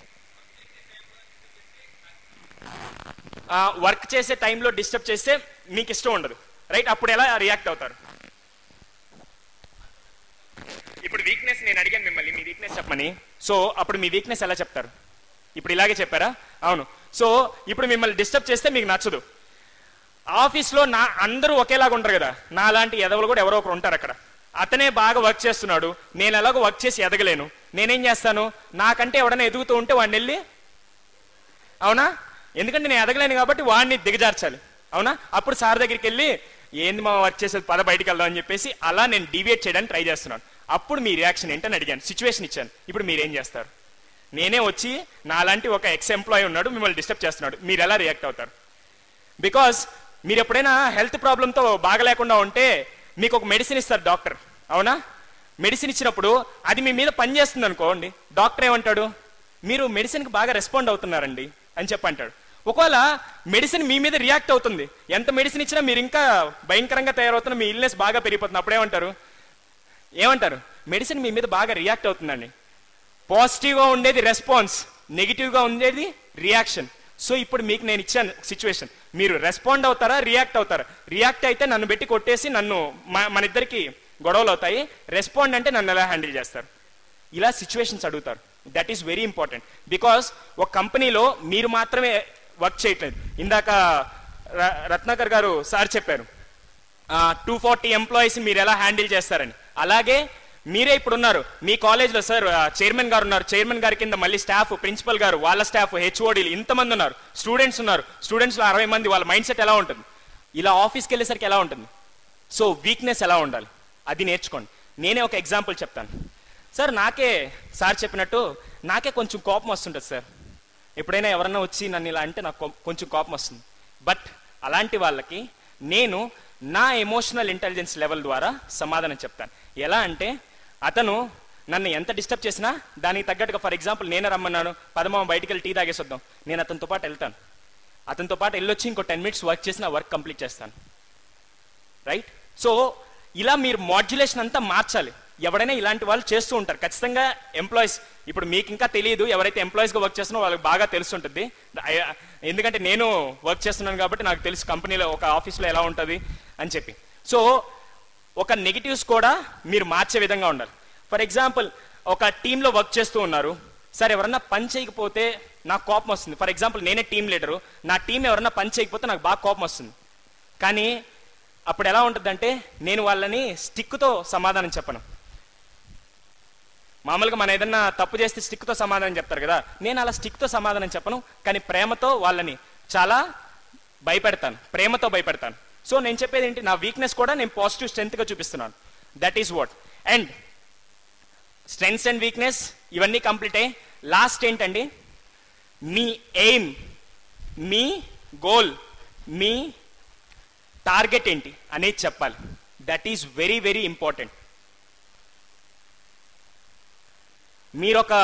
వర్క్ చేసే టైంలో డిస్టర్బ్ చేస్తే మీకు ఇష్టం ఉండదు రైట్ అప్పుడు ఎలా రియాక్ట్ అవుతారు ఇప్పుడు వీక్నెస్ నేను అడిగాను మిమ్మల్ని మీ వీక్నెస్ చెప్పమని సో అప్పుడు మీ వీక్నెస్ ఎలా చెప్తారు ఇప్పుడు ఇలాగే చెప్పారా అవును సో ఇప్పుడు మిమ్మల్ని డిస్టర్బ్ చేస్తే మీకు నచ్చదు ఆఫీస్లో నా అందరూ ఒకేలాగా ఉంటారు కదా నా లాంటి ఎదవలు కూడా ఎవరో ఒకరు ఉంటారు అక్కడ అతనే బాగా వర్క్ చేస్తున్నాడు నేను ఎలాగో వర్క్ చేసి ఎదగలేను నేనేం చేస్తాను నాకంటే ఎవడైనా ఎదుగుతూ ఉంటే వాడిని వెళ్ళి అవునా ఎందుకంటే నేను ఎదగలేను కాబట్టి వాడిని దిగజార్చాలి అవునా అప్పుడు సార్ దగ్గరికి వెళ్ళి ఏంది మా వర్క్ చేసేది పద బయటికి వెళ్దాం అని చెప్పేసి అలా నేను డివియేట్ చేయడానికి ట్రై చేస్తున్నాను అప్పుడు మీ రియాక్షన్ ఏంటని అడిగాను సిచ్యువేషన్ ఇచ్చాను ఇప్పుడు మీరేం చేస్తారు నేనే వచ్చి నాలాంటి ఒక ఎక్స్ ఎంప్లాయీ ఉన్నాడు మిమ్మల్ని డిస్టర్బ్ చేస్తున్నాడు మీరు ఎలా రియాక్ట్ అవుతారు బికాస్ మీరు ఎప్పుడైనా హెల్త్ ప్రాబ్లంతో బాగలేకుండా ఉంటే మీకు ఒక మెడిసిన్ ఇస్తారు డాక్టర్ అవునా మెడిసిన్ ఇచ్చినప్పుడు అది మీ మీద పనిచేస్తుంది అనుకోండి డాక్టర్ ఏమంటాడు మీరు మెడిసిన్కి బాగా రెస్పాండ్ అవుతున్నారండి అని చెప్పి అంటాడు ఒకవేళ మెడిసిన్ మీ మీద రియాక్ట్ అవుతుంది ఎంత మెడిసిన్ ఇచ్చినా మీరు ఇంకా భయంకరంగా తయారవుతున్న మీ ఇల్నెస్ బాగా పెరిగిపోతుంది అప్పుడేమంటారు ఏమంటారు మెడిసిన్ మీ మీద బాగా రియాక్ట్ అవుతుందండి పాజిటివ్గా ఉండేది రెస్పాన్స్ నెగిటివ్గా ఉండేది రియాక్షన్ సో ఇప్పుడు మీకు నేను ఇచ్చాను సిచ్యువేషన్ మీరు రెస్పాండ్ అవుతారా రియాక్ట్ అవుతారా రియాక్ట్ అయితే నన్ను పెట్టి కొట్టేసి నన్ను మ- మన ఇద్దరికి గొడవలు అవుతాయి రెస్పాండ్ అంటే నన్ను ఎలా హ్యాండిల్ చేస్తారు ఇలా సిచ్యువేషన్స్ అడుగుతారు that is very important because ఒక కంపెనీలో మీరు మాత్రమే వర్క్ చేయట్లేదు ఇందాక ర- రత్నాకర్ గారు సార్ చెప్పారు టూ ఫార్టీ ఎంప్లాయీస్ మీరు ఎలా హ్యాండిల్ చేస్తారని అలాగే మీరే ఇప్పుడు ఉన్నారు మీ కాలేజ్లో సార్ చైర్మన్ గారు ఉన్నారు చైర్మన్ గారి కింద మళ్ళీ స్టాఫ్ ప్రిన్సిపల్ గారు వాళ్ళ స్టాఫ్ హెచ్ఓడీలు ఇంతమంది ఉన్నారు స్టూడెంట్స్ ఉన్నారు స్టూడెంట్స్లో అరవై మంది వాళ్ళ మైండ్ సెట్ ఎలా ఉంటుంది ఇలా ఆఫీస్కి వెళ్ళేసరికి ఎలా ఉంటుంది సో వీక్నెస్ ఎలా ఉండాలి అది నేర్చుకోండి నేనే ఒక ఎగ్జాంపుల్ చెప్తాను సార్ నాకే సార్ చెప్పినట్టు నాకే కొంచెం కోపం వస్తుంటుంది సార్ ఎప్పుడైనా ఎవరన్నా వచ్చి నన్ను ఇలా అంటే నాకు కొ- కొంచెం కోపం వస్తుంది బట్ అలాంటి వాళ్ళకి నేను నా ఎమోషనల్ ఇంటెలిజెన్స్ లెవెల్ ద్వారా సమాధానం చెప్తాను ఎలా అంటే అతను నన్ను ఎంత డిస్టర్బ్ చేసినా దానికి తగ్గట్టుగా ఫర్ ఎగ్జాంపుల్ నేనే రమ్మన్నాను పదమామ బయటికి వెళ్ళి టీ తాగేసి వద్దాం నేను అతనితో పాటు వెళ్తాను అతనితో పాటు వెళ్ళొచ్చి ఇంకో టెన్ మినిట్స్ వర్క్ చేసి నా వర్క్ కంప్లీట్ చేస్తాను రైట్ సో ఇలా మీరు మాడ్యులేషన్ అంతా మార్చాలి ఎవడైనా ఇలాంటి వాళ్ళు చేస్తూ ఉంటారు ఖచ్చితంగా ఎంప్లాయీస్ ఇప్పుడు మీకు ఇంకా తెలియదు ఎవరైతే ఎంప్లాయీస్గా వర్క్ చేస్తున్నారో వాళ్ళకి బాగా తెలుసుంటుంది I- ఎందుకంటే నేను వర్క్ చేస్తున్నాను కాబట్టి నాకు తెలుసు కంపెనీలో ఒక ఆఫీస్లో ఎలా ఉంటుంది అని చెప్పి సో ఒక నెగిటివ్స్ కూడా మీరు మార్చే విధంగా ఉండాలి ఫర్ ఎగ్జాంపుల్ ఒక టీంలో వర్క్ చేస్తూ ఉన్నారు సార్ ఎవరన్నా పని చేయకపోతే నాకు కోపం వస్తుంది ఫర్ ఎగ్జాంపుల్ నేనే టీం లీడరు నా టీం ఎవరన్నా పని చేయకపోతే నాకు బాగా కోపం వస్తుంది కానీ అప్పుడు ఎలా ఉంటుందంటే నేను వాళ్ళని స్టిక్తో సమాధానం చెప్పను మామూలుగా మనం ఏదన్నా తప్పు చేస్తే స్టిక్తో సమాధానం చెప్తారు కదా నేను అలా స్టిక్తో సమాధానం చెప్పను కానీ ప్రేమతో వాళ్ళని చాలా భయపెడతాను ప్రేమతో భయపెడతాను సో నేను చెప్పేది ఏంటి నా వీక్నెస్ కూడా నేను పాజిటివ్ స్ట్రెంత్గా చూపిస్తున్నాను that is what and strengths and weakness ఇవన్నీ కంప్లీట్ అయ్యి లాస్ట్ ఏంటండి మీ ఎయిమ్ మీ గోల్ మీ టార్గెట్ ఏంటి అనేది చెప్పాలి that is very very important మీరొక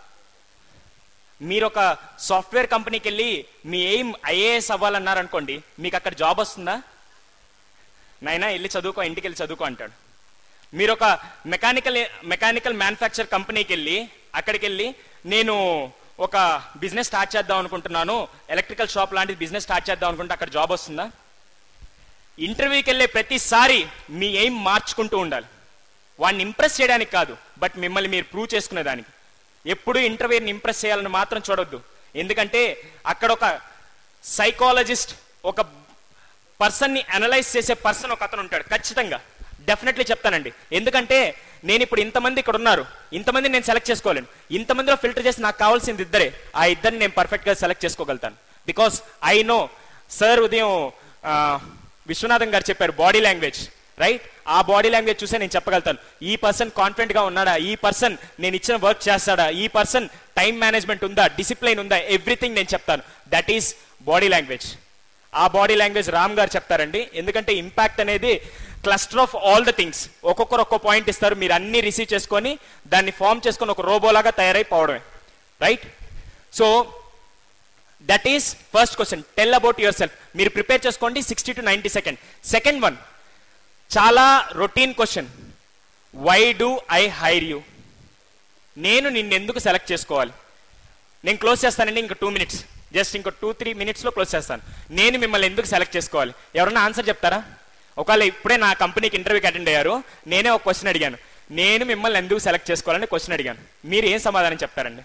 మీరొక సాఫ్ట్వేర్ కంపెనీకి వెళ్ళి మీ ఎయిమ్ ఐఏఎస్ అవ్వాలన్నారనుకోండి మీకు అక్కడ జాబ్ వస్తుందా నైనా వెళ్ళి చదువుకో ఇంటికి వెళ్ళి చదువుకో అంటాడు మీరు ఒక మెకానికల్ మెకానికల్ మ్యానుఫ్యాక్చర్ కంపెనీకి వెళ్ళి అక్కడికి వెళ్ళి నేను ఒక బిజినెస్ స్టార్ట్ చేద్దాం అనుకుంటున్నాను ఎలక్ట్రికల్ షాప్ లాంటి బిజినెస్ స్టార్ట్ చేద్దాం అనుకుంటే అక్కడ జాబ్ వస్తుందా ఇంటర్వ్యూకి వెళ్ళే ప్రతిసారి మీ ఎయిమ్ మార్చుకుంటూ ఉండాలి వాడిని ఇంప్రెస్ చేయడానికి కాదు బట్ మిమ్మల్ని మీరు ప్రూవ్ చేసుకునే దానికి ఎప్పుడు ఇంటర్వ్యూని ఇంప్రెస్ చేయాలని మాత్రం చూడొద్దు ఎందుకంటే అక్కడ ఒక సైకాలజిస్ట్ ఒక పర్సన్ని అనలైజ్ చేసే పర్సన్ ఒక అతను ఉంటాడు ఖచ్చితంగా డెఫినెట్లీ చెప్తానండి ఎందుకంటే నేను ఇప్పుడు ఇంతమంది ఇక్కడ ఉన్నారు ఇంతమంది నేను సెలెక్ట్ చేసుకోలేను ఇంతమందిలో ఫిల్టర్ చేసి నాకు కావాల్సింది ఇద్దరే ఆ ఇద్దరిని నేను పర్ఫెక్ట్ గా సెలెక్ట్ చేసుకోగలుగుతాను బికాస్ ఐ నో సార్ ఉదయం ఆ, విశ్వనాథన్ గారు చెప్పారు బాడీ లాంగ్వేజ్ రైట్ ఆ బాడీ లాంగ్వేజ్ చూసే నేను చెప్పగలుగుతాను ఈ పర్సన్ కాన్ఫిడెంట్ గా ఉన్నాడా ఈ పర్సన్ నేను ఇచ్చిన వర్క్ చేస్తాడా ఈ పర్సన్ టైం మేనేజ్మెంట్ ఉందా డిసిప్లైన్ ఉందా ఎవ్రీథింగ్ నేను చెప్తాను దట్ ఈస్ బాడీ లాంగ్వేజ్ ఆ బాడీ లాంగ్వేజ్ రామ్ గారు చెప్తారండి ఎందుకంటే ఇంపాక్ట్ అనేది cluster of all the things ఒక్కొక్కరు ఒక్కో పాయింట్ ఇస్తారు మీరు అన్ని రిసీవ్ చేసుకొని దాన్ని ఫామ్ చేసుకొని ఒక రోబోలాగా తయారైపోవడమే right so that is first question tell about yourself మీరు ప్రిపేర్ చేసుకోండి sixty to ninety second second one చాలా routine question why do I hire you నేను నిన్నెందుకు సెలెక్ట్ చేసుకోవాలి నేను క్లోజ్ చేస్తానండి ఇంక టూ మినిట్స్ జస్ట్ ఇంకో టూ త్రీ మినిట్స్లో క్లోజ్ చేస్తాను నేను మిమ్మల్ని ఎందుకు సెలెక్ట్ చేసుకోవాలి ఎవరన్నా ఆన్సర్ చెప్తారా ఒకవేళ ఇప్పుడే నా కంపెనీకి ఇంటర్వ్యూకి అటెండ్ అయ్యారు నేనే ఒక క్వశ్చన్ అడిగాను నేను మిమ్మల్ని ఎందుకు సెలెక్ట్ చేసుకోవాలని క్వశ్చన్ అడిగాను మీరు ఏం సమాధానం చెప్తారండి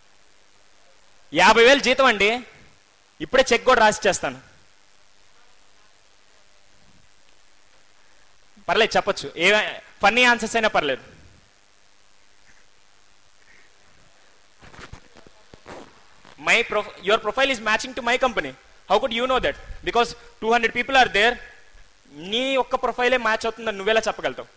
యాభై వేలు జీతం అండి ఇప్పుడే చెక్ కూడా రాసి చేస్తాను పర్లేదు చెప్పొచ్చు ఏ ఫన్నీ ఆన్సర్స్ అయినా పర్లేదు my pro your profile is matching to my company how could you know that because two hundred people are there నీ ఒక్క ప్రొఫైలే మ్యాచ్ అవుతుందని నువ్వెలా చెప్పగలుగుతావు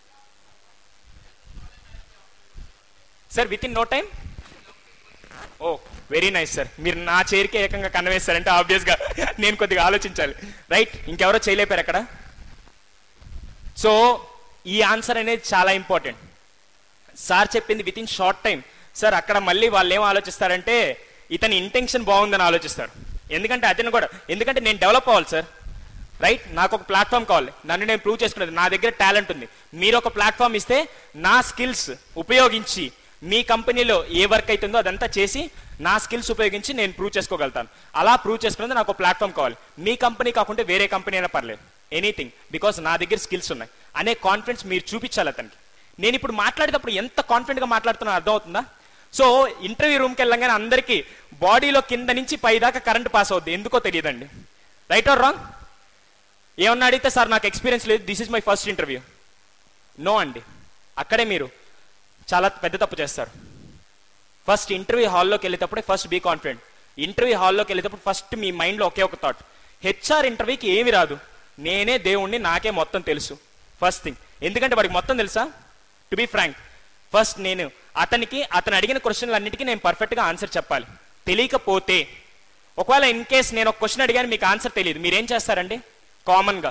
sir within no time oh very nice sir మీరు నా చైర్కే ఏకంగా కన్వేస్తారంటే ఆబ్వియస్గా నేను కొద్దిగా ఆలోచించాలి రైట్ ఇంకెవరో చేయలేపారు అక్కడ సో ఈ ఆన్సర్ అనేది చాలా ఇంపార్టెంట్ సార్ చెప్పింది within short time sir అక్కడ మళ్ళీ వాళ్ళు ఏం ఆలోచిస్తారంటే ఇతని ఇంటెన్షన్ బాగుందని ఆలోచిస్తారు ఎందుకంటే అతను కూడా ఎందుకంటే నేను డెవలప్ అవ్వాలి సార్ రైట్ నాకు ఒక ప్లాట్ఫామ్ కావాలి నన్ను నేను ప్రూవ్ చేసుకునేది నా దగ్గర టాలెంట్ ఉంది మీరు ఒక ప్లాట్ఫామ్ ఇస్తే నా స్కిల్స్ ఉపయోగించి మీ కంపెనీలో ఏ వర్క్ అవుతుందో అదంతా చేసి నా స్కిల్స్ ఉపయోగించి నేను ప్రూవ్ చేసుకోగలుగుతాను అలా ప్రూవ్ చేసుకునేది నాకు ఒక ప్లాట్ఫామ్ కావాలి మీ కంపెనీ కాకుంటే వేరే కంపెనీ అయినా పర్లేదు ఎనీథింగ్ బికాస్ నా దగ్గర స్కిల్స్ ఉన్నాయి అనే కాన్ఫిడెన్స్ మీరు చూపించాలి అతనికి నేను ఇప్పుడు మాట్లాడేటప్పుడు ఎంత కాన్ఫిడెంట్గా మాట్లాడుతున్నా అర్థమవుతుందా సో ఇంటర్వ్యూ రూమ్కి వెళ్ళగానే అందరికీ బాడీలో కింద నుంచి పై దాకా కరెంట్ పాస్ అవుద్ది ఎందుకో తెలియదండి రైట్ ఆర్ రాంగ్ ఏమన్నా అడిగితే సార్ నాకు ఎక్స్పీరియన్స్ లేదు this is my first interview no అండి అక్కడే మీరు చాలా పెద్ద తప్పు చేస్తారు ఫస్ట్ ఇంటర్వ్యూ హాల్లోకి వెళ్ళేటప్పుడే ఫస్ట్ బీ కాన్ఫిడెంట్ ఇంటర్వ్యూ హాల్లోకి వెళ్ళేటప్పుడు ఫస్ట్ మీ మైండ్లో ఒకే ఒక థాట్ హెచ్ఆర్ ఇంటర్వ్యూకి ఏమి రాదు నేనే దేవుణ్ణి నాకే మొత్తం తెలుసు ఫస్ట్ థింగ్ ఎందుకంటే వాడికి మొత్తం తెలుసా టు బీ ఫ్రాంక్ ఫస్ట్ నేను అతనికి అతను అడిగిన క్వశ్చన్లు అన్నిటికీ నేను పర్ఫెక్ట్గా ఆన్సర్ చెప్పాలి తెలియకపోతే ఒకవేళ ఇన్ కేస్ నేను ఒక క్వశ్చన్ అడిగాను మీకు ఆన్సర్ తెలియదు మీరేం చేస్తారండి కామన్గా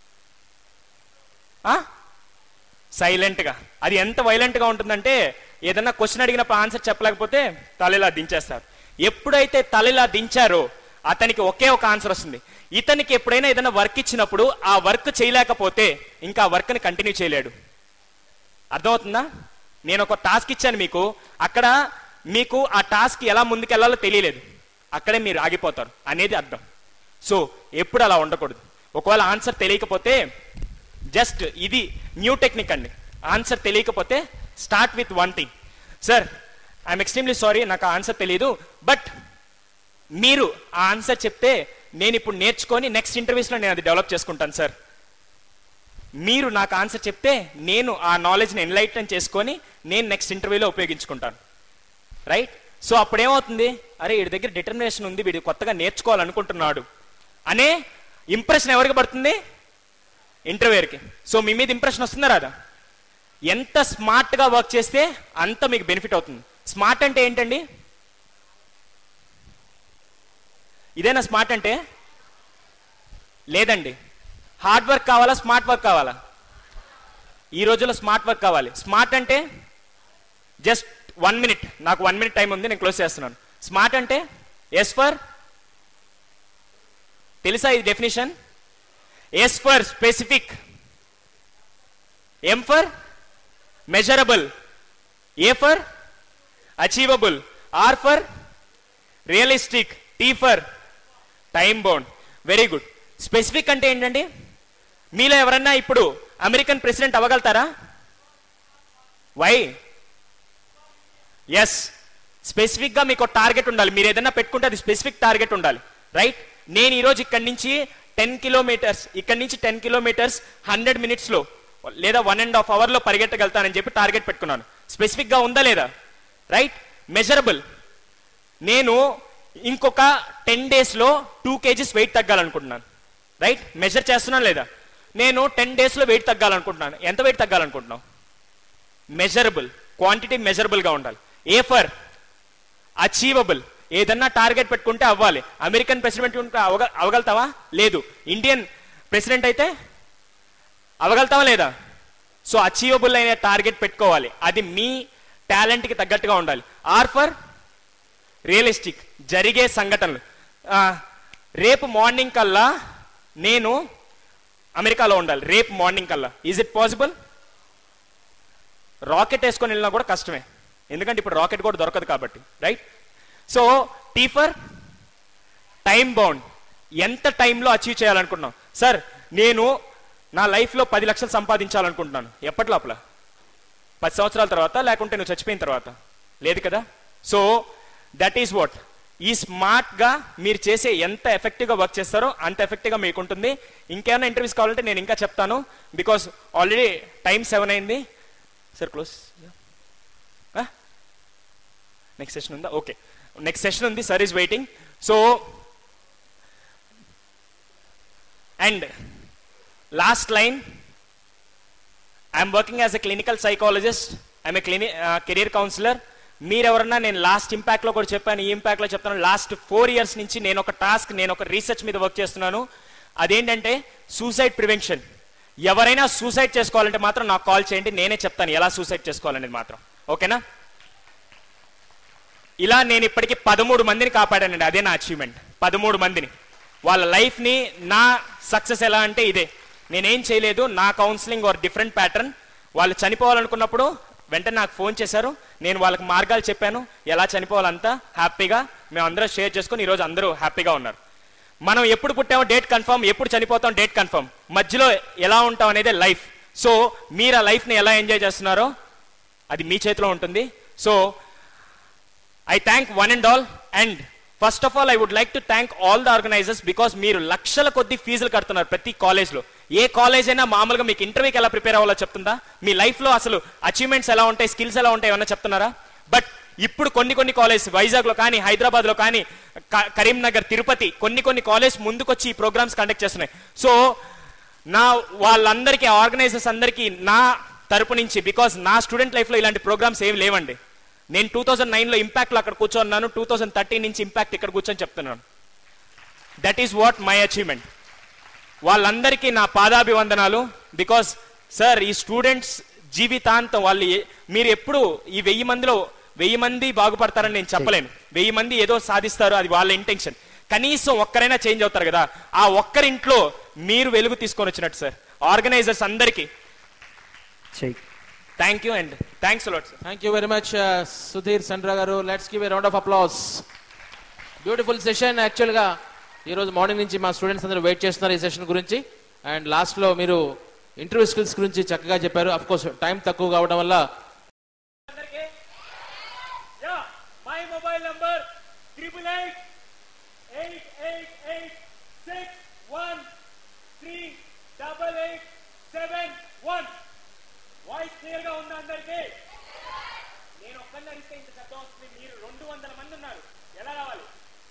సైలెంట్గా అది ఎంత వైలెంట్గా ఉంటుందంటే ఏదన్నా క్వశ్చన్ అడిగినప్పుడు ఆన్సర్ చెప్పలేకపోతే తలలా దించేస్తారు ఎప్పుడైతే తలలా దించారో అతనికి ఒకే ఒక ఆన్సర్ వస్తుంది ఇతనికి ఎప్పుడైనా ఏదైనా వర్క్ ఇచ్చినప్పుడు ఆ వర్క్ చేయలేకపోతే ఇంకా ఆ వర్క్ని కంటిన్యూ చేయలేడు అర్థమవుతుందా నేను ఒక టాస్క్ ఇచ్చాను మీకు అక్కడ మీకు ఆ టాస్క్ ఎలా ముందుకెళ్లాలో తెలియలేదు అక్కడే మీరు ఆగిపోతారు అనేది అర్థం సో ఎప్పుడు అలా ఉండకూడదు ఒకవేళ ఆన్సర్ తెలియకపోతే జస్ట్ ఇది న్యూ టెక్నిక్ అండి ఆన్సర్ తెలియకపోతే start with one thing sir I'm extremely sorry నాకు ఆన్సర్ తెలియదు బట్ మీరు ఆ ఆన్సర్ చెప్తే నేను ఇప్పుడు నేర్చుకొని నెక్స్ట్ ఇంటర్వ్యూస్లో నేను అది డెవలప్ చేసుకుంటాను సార్ మీరు నాకు ఆన్సర్ చెప్తే నేను ఆ నాలెడ్జ్ని ఎన్లైటన్ చేసుకొని నేను నెక్స్ట్ ఇంటర్వ్యూలో ఉపయోగించుకుంటాను రైట్ సో అప్పుడేమవుతుంది అరే వీడి దగ్గర డిటర్మినేషన్ ఉంది వీడు కొత్తగా నేర్చుకోవాలనుకుంటున్నాడు అనే ఇంప్రెషన్ ఎవరికి పడుతుంది ఇంటర్వ్యూయర్కి సో మీ మీద ఇంప్రెషన్ వస్తుందా రాదా ఎంత స్మార్ట్గా వర్క్ చేస్తే అంత మీకు బెనిఫిట్ అవుతుంది స్మార్ట్ అంటే ఏంటండి ఇదేనా స్మార్ట్ అంటే లేదండి హార్డ్ వర్క్ కావాలా స్మార్ట్ వర్క్ కావాలా ఈ రోజుల్లో స్మార్ట్ వర్క్ కావాలి స్మార్ట్ అంటే జస్ట్ వన్ మినిట్ నాకు వన్ మినిట్ టైం ఉంది నేను క్లోజ్ చేస్తున్నాను స్మార్ట్ అంటే ఎస్ ఫర్ తెలుసా ఇది definition S for specific M for measurable A for achievable R for realistic T for time bound very good specific అంటే ఏంటండి మీలో ఎవరన్నా ఇప్పుడు అమెరికన్ ప్రెసిడెంట్ అవ్వగలుగుతారా వై ఎస్ స్పెసిఫిక్గా మీకు టార్గెట్ ఉండాలి మీరు ఏదైనా పెట్టుకుంటే అది స్పెసిఫిక్ టార్గెట్ ఉండాలి రైట్ నేను ఈరోజు ఇక్కడి నుంచి టెన్ కిలోమీటర్స్ ఇక్కడి నుంచి టెన్ కిలోమీటర్స్ హండ్రెడ్ మినిట్స్లో లేదా వన్ అండ్ హాఫ్ అవర్లో పరిగెట్టగలుగుతానని చెప్పి టార్గెట్ పెట్టుకున్నాను స్పెసిఫిక్గా ఉందా లేదా రైట్ మెజరబుల్ నేను ఇంకొక టెన్ డేస్లో టూ కేజీస్ వెయిట్ తగ్గాలనుకుంటున్నాను రైట్ మెజర్ చేస్తున్నాను లేదా నేను టెన్ డేస్లో వెయిట్ తగ్గాలనుకుంటున్నాను ఎంత వెయిట్ తగ్గాలనుకుంటున్నావు మెజరబుల్ క్వాంటిటీ మెజరబుల్గా ఉండాలి ఏ ఫర్ అచీవబుల్ ఏదన్నా టార్గెట్ పెట్టుకుంటే అవ్వాలి అమెరికన్ ప్రెసిడెంట్ ఉంటే అవగ అవగలుగుతావా లేదు ఇండియన్ ప్రెసిడెంట్ అయితే అవగలుగుతావా లేదా సో అచీవబుల్ అయిన టార్గెట్ పెట్టుకోవాలి అది మీ టాలెంట్కి తగ్గట్టుగా ఉండాలి ఆర్ ఫర్ రియలిస్టిక్ జరిగే సంఘటనలు ఆ, రేపు మార్నింగ్ కల్లా నేను అమెరికాలో ఉండాలి రేపు మార్నింగ్ కల్లా ఈజ్ ఇట్ పాసిబుల్ రాకెట్ వేసుకొని వెళ్ళినా కూడా కష్టమే ఎందుకంటే ఇప్పుడు రాకెట్ కూడా దొరకదు కాబట్టి right so T for time bound ఎంత టైంలో అచీవ్ చేయాలనుకుంటున్నాం సార్ నేను నా లైఫ్లో పది లక్షలు సంపాదించాలనుకుంటున్నాను ఎప్పటి లోపల పది సంవత్సరాల తర్వాత లేకుంటే నువ్వు చచ్చిపోయిన తర్వాత లేదు కదా సో దట్ ఈస్ వాట్ ఈ స్మార్ట్గా మీరు చేసే ఎంత ఎఫెక్టివ్గా వర్క్ చేస్తారో అంత ఎఫెక్టివ్గా మీకు ఉంటుంది ఇంకేమైనా ఇంటర్వ్యూస్ కావాలంటే నేను ఇంకా చెప్తాను బికాస్ ఆల్రెడీ టైం సెవెన్ అయింది సార్ క్లోజ్ నెక్స్ట్ సెషన్ ఉందా ఓకే నెక్స్ట్ సెషన్ ఉంది sir is waiting so and last line I'm working as a clinical psychologist I'm a క్లిని కెరీర్ కౌన్సిలర్ మీరెవరన్నా నేను లాస్ట్ ఇంపాక్ట్లో కూడా చెప్పాను ఈ ఇంపాక్ట్లో చెప్తాను లాస్ట్ ఫోర్ ఇయర్స్ నుంచి నేను ఒక టాస్క్ నేను ఒక రీసెర్చ్ మీద వర్క్ చేస్తున్నాను అదేంటంటే సూసైడ్ ప్రివెన్షన్ ఎవరైనా సూసైడ్ చేసుకోవాలంటే మాత్రం నాకు కాల్ చేయండి నేనే చెప్తాను ఎలా సూసైడ్ చేసుకోవాలనేది మాత్రం ఓకేనా ఇలా నేను ఇప్పటికి పదమూడు మందిని కాపాడానండి అదే నా అచీవ్మెంట్ పదమూడు మందిని వాళ్ళ లైఫ్ని నా సక్సెస్ ఎలా అంటే ఇదే నేనేం చేయలేదు నా కౌన్సిలింగ్ ఆర్ డిఫరెంట్ ప్యాటర్న్ వాళ్ళు చనిపోవాలనుకున్నప్పుడు వెంటనే నాకు ఫోన్ చేశారు నేను వాళ్ళకి మార్గాలు చెప్పాను ఎలా చనిపోవాలంతా హ్యాపీగా మేము అందరం షేర్ చేసుకుని ఈరోజు అందరూ హ్యాపీగా ఉన్నారు మనం ఎప్పుడు పుట్టామో డేట్ కన్ఫర్మ్ ఎప్పుడు చనిపోతాం డేట్ కన్ఫర్మ్ మధ్యలో ఎలా ఉంటాం అనేది లైఫ్ సో మీరు ఆ లైఫ్ని ఎలా ఎంజాయ్ చేస్తున్నారో అది మీ చేతిలో ఉంటుంది so I thank one and all and first of all I would like to thank all the organisers because మీరు లక్షల కొద్ది ఫీజులు కడుతున్నారు ప్రతి కాలేజ్లో ఏ కాలేజ్ అయినా మామూలుగా మీకు ఇంటర్వ్యూకి ఎలా ప్రిపేర్ అవ్వాలో చెప్తుందా మీ లైఫ్లో అసలు అచీవ్మెంట్స్ ఎలా ఉంటాయి స్కిల్స్ ఎలా ఉంటాయి ఏమన్నా చెప్తున్నారా బట్ ఇప్పుడు కొన్ని కొన్ని కాలేజ్ వైజాగ్లో కానీ హైదరాబాద్లో కానీ క- కరీంనగర్ తిరుపతి కొన్ని కొన్ని కాలేజ్ ముందుకొచ్చి ఈ ప్రోగ్రామ్స్ కండక్ట్ చేస్తున్నాయి సో నా వాళ్ళందరికీ ఆర్గనైజర్స్ అందరికీ నా తరపు నుంచి బికాస్ నా స్టూడెంట్ లైఫ్లో ఇలాంటి ప్రోగ్రామ్స్ ఏమి లేవండి నేను టూ థౌజండ్ నైన్లో ఇంపాక్ట్లో అక్కడ కూర్చోన్నాను టూ థౌజండ్ థర్టీన్ నుంచి ఇంపాక్ట్ ఇక్కడ కూర్చొని చెప్తున్నాను that is what my achievement వాళ్ళందరికీ నా పాదాభివందనాలు బికాస్ సార్ ఈ స్టూడెంట్స్ జీవితాంతం వాళ్ళు ఏ- మీరు ఎప్పుడు ఈ వెయ్యి మందిలో వెయ్యి మంది బాగుపడతారని నేను చెప్పలేను వెయ్యి మంది ఏదో సాధిస్తారు అది వాళ్ళ ఇంటెన్షన్ కనీసం ఒక్కరైనా చేంజ్ అవుతారు కదా ఆ ఒక్కరింట్లో మీరు వెలుగు తీసుకొని వచ్చినట్టు సార్ ఆర్గనైజర్స్ అందరికీ చెయ్యి thank you and thanks a lot sir thank you very much Sudhir Sandra garu let's give a round of applause beautiful session యాక్చువల్గా ఈరోజు మార్నింగ్ నుంచి మా స్టూడెంట్స్ అందరూ వెయిట్ చేస్తున్నారు ఈ సెషన్ గురించి అండ్ లాస్ట్లో మీరు ఇంటర్వ్యూ స్కిల్స్ గురించి చక్కగా చెప్పారు అఫ్ కోర్స్ టైం తక్కువ కావడం వల్ల ya my mobile number triple eight eight eight eight six one three double eight seven one voice clear గా ఉందా అందరికి నేను ఒక్కరిని అడిగితే ఇంత శబ్దం వస్తుంది మీరు రెండు వందల మంది ఉన్నారు ఎలా రావాలి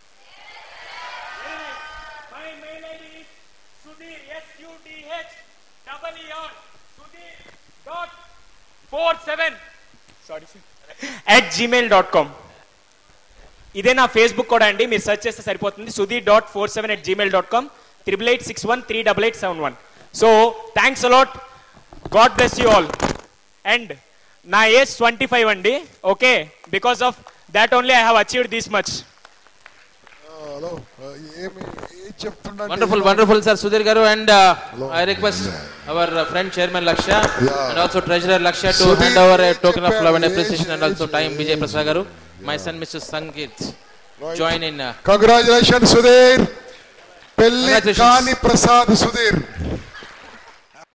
my mail ID Sudhir S U D H double E R Sudhir dot four seven sorry at Gmail dot com ఇదే నా ఫేస్బుక్ కూడా అండి మీరు సెర్చ్ చేస్తే సరిపోతుంది Sudhir dot four seven at Gmail dot com triple eight six one three double eight seven one so thanks a lot God bless you all and నా age twenty five అండి okay because of that only I have achieved this much hello ఏమి ఏం చెప్తున్నా wonderful wonderful sir Sudhir garu and I request our friend chairman Lakshya and also treasurer Lakshya to Sudhir hand over token of చెప్పారు, love and ఏం appreciation and also చేయాలి? Time Vijay Prasad garu my son mister Sangeet join in congratulation Sudhir పెళ్లి Congratulations. కాని ప్రసాద్ సుధీర్